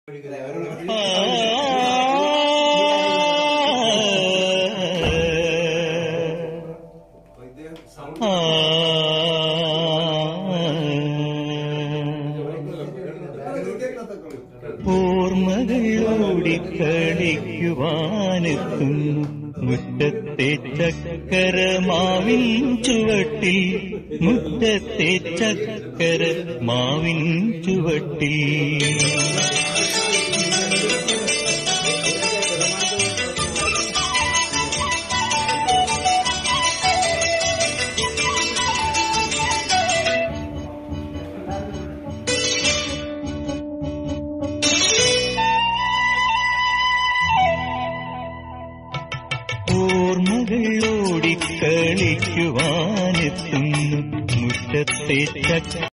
ഓർമ്മകളോടിക്കളിക്കുവാനെത്തുന്നു മുറ്റത്തെ ചക്കര മാവിൻ ചുവട്ടിൽ മുറ്റത്തെ ചക്കര മാവിൻ ചുവട്ടിൽ ഓർമ്മകളോടിക്കളിക്കുവാനെത്തുന്നു മുറ്റത്തെ ചക്ക